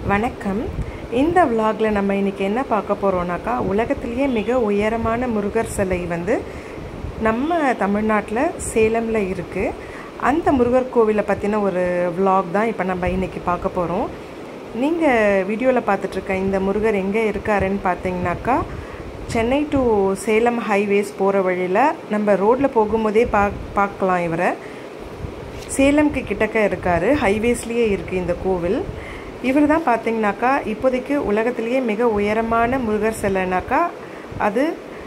வணக்கம் இந்த விலாகில் நம்ம இன்றைக்கி என்ன பார்க்க போகிறோம்னாக்கா உலகத்திலேயே மிக உயரமான முருகர் சிலை வந்து நம்ம தமிழ்நாட்டில் சேலமில் இருக்குது அந்த முருகர் கோவிலை பற்றின ஒரு விலாக் தான் இப்போ நம்ம இன்றைக்கி பார்க்க போகிறோம் நீங்கள் வீடியோவில் பார்த்துட்ருக்க இந்த முருகர் எங்கே இருக்காருன்னு பார்த்தீங்கன்னாக்கா சென்னை டு சேலம் ஹைவேஸ் போகிற வழியில் நம்ம ரோட்டில் போகும்போதே பா பார்க்கலாம் இவரை சேலம்க்கு கிட்டக்க இருக்கார் ஹைவேஸ்லேயே இருக்குது இந்த கோவில் இவர் தான் பார்த்தீங்கன்னாக்கா இப்போதைக்கு உலகத்திலேயே மிக உயரமான முருகர் சிலைனாக்கா அது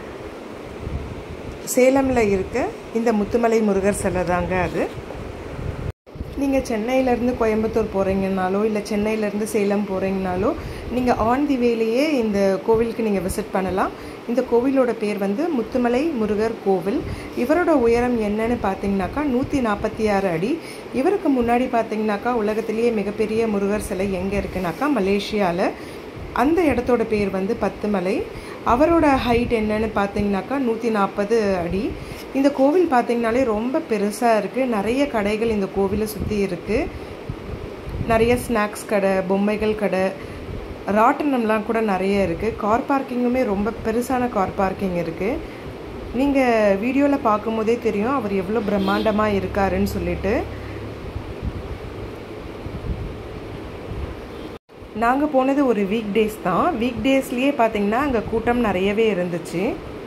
சேலமில் இருக்க இந்த முத்துமலை முருகர் சிலை தாங்க அது நீங்கள் சென்னையிலேருந்து கோயம்புத்தூர் போகிறீங்கனாலோ இல்லை சென்னையிலேருந்து சேலம் போகிறீங்கனாலோ நீங்கள் ஆன் தி வேலையே இந்த கோவிலுக்கு நீங்கள் விசிட் பண்ணலாம் இந்த கோவிலோட பேர் வந்து முத்துமலை முருகர் கோவில் இவரோட உயரம் என்னன்னு பார்த்தீங்கன்னாக்கா நூற்றி நாற்பத்தி ஆறு அடி இவருக்கு முன்னாடி பார்த்தீங்கன்னாக்கா உலகத்திலேயே மிகப்பெரிய முருகர் சிலை எங்கே இருக்குனாக்கா மலேசியாவில் அந்த இடத்தோட பேர் வந்து பத்துமலை அவரோட ஹைட் என்னன்னு பார்த்தீங்கன்னாக்கா நூற்றி நாற்பது அடி இந்த கோவில் பார்த்தீங்கனாலே ரொம்ப பெருசாக இருக்குது நிறைய கடைகள் இந்த கோவிலை சுற்றி இருக்குது நிறைய ஸ்நாக்ஸ் கடை பொம்மைகள் கடை ராட்டினம்லாம் கூட நிறைய இருக்குது கார் பார்க்கிங்குமே ரொம்ப பெருசான கார் பார்க்கிங் இருக்குது நீங்கள் வீடியோவில் பார்க்கும்போதே தெரியும் அவர் எவ்வளோ பிரம்மாண்டமாக இருக்காருன்னு சொல்லிட்டு நாங்கள் போனது ஒரு வீக் டேஸ் தான் வீக் டேஸ்லேயே பார்த்தீங்கன்னா அங்கே கூட்டம் நிறையவே இருந்துச்சு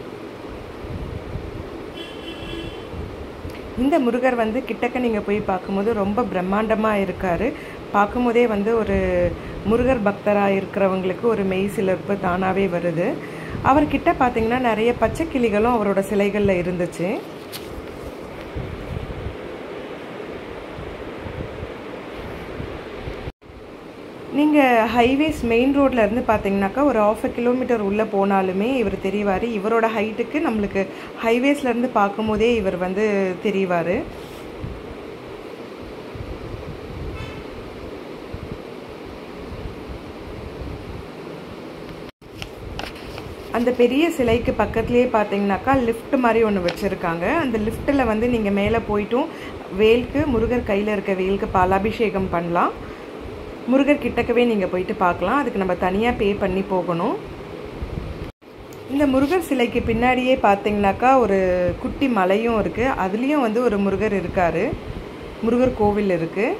இந்த முருகர் வந்து கிட்டக்க நீங்கள் போய் பார்க்கும்போது ரொம்ப பிரம்மாண்டமாக இருக்கார் பார்க்கும்போதே வந்து ஒரு முருகர் பக்தராக இருக்கிறவங்களுக்கு ஒரு மெய் சிலிர்ப்பு தானாகவே வருது அவர்கிட்ட பார்த்தீங்கன்னா நிறைய பச்சை கிளிகளும் அவரோட சிலைகளில் இருந்துச்சு நீங்கள் ஹைவேஸ் மெயின் ரோட்டில் இருந்து பார்த்தீங்கன்னாக்கா ஒரு ஆஃப் அ கிலோமீட்டர் உள்ளே போனாலுமே இவர் தெரிவார் இவரோட ஹைட்டுக்கு நம்மளுக்கு ஹைவேஸ்லேருந்து பார்க்கும்போதே இவர் வந்து தெரிவார் அந்த பெரிய சிலைக்கு பக்கத்துலேயே பார்த்தீங்கன்னாக்கா லிஃப்ட் மாதிரி ஒன்று வச்சுருக்காங்க அந்த லிஃப்ட்டில் வந்து நீங்கள் மேலே போயிட்டும் வேலுக்கு முருகர் கையில் இருக்க வேலுக்கு பாலாபிஷேகம் பண்ணலாம் முருகர் கிட்டக்கவே நீங்கள் போயிட்டு பார்க்கலாம் அதுக்கு நம்ம தனியாக பே பண்ணி போகணும் இந்த முருகர் சிலைக்கு பின்னாடியே பார்த்தீங்கன்னாக்கா ஒரு குட்டி மலையும் இருக்குது அதுலேயும் வந்து ஒரு முருகர் இருக்கார் முருகர் கோவில் இருக்குது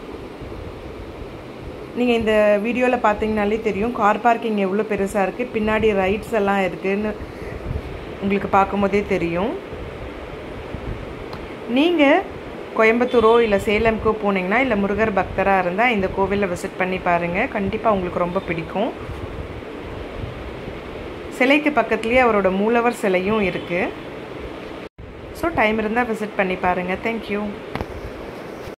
நீங்கள் இந்த வீடியோவில் பார்த்தீங்கனாலே தெரியும் கார் பார்க்கிங் எவ்வளோ பெருசாக இருக்குது பின்னாடி ரைட்ஸ் எல்லாம் இருக்குதுன்னு உங்களுக்கு பார்க்கும்போதே தெரியும் நீங்கள் கோயம்புத்தூரோ இல்லை சேலம்க்கோ போனீங்கன்னா இல்லை முருகர் பக்தராக இருந்தால் இந்த கோவிலில் விசிட் பண்ணி பாருங்கள் கண்டிப்பாக உங்களுக்கு ரொம்ப பிடிக்கும் சிலைக்கு பக்கத்துலேயே அவரோட மூலவர் சிலையும் இருக்குது ஸோ டைம் இருந்தால் விசிட் பண்ணி பாருங்கள் தேங்க்யூ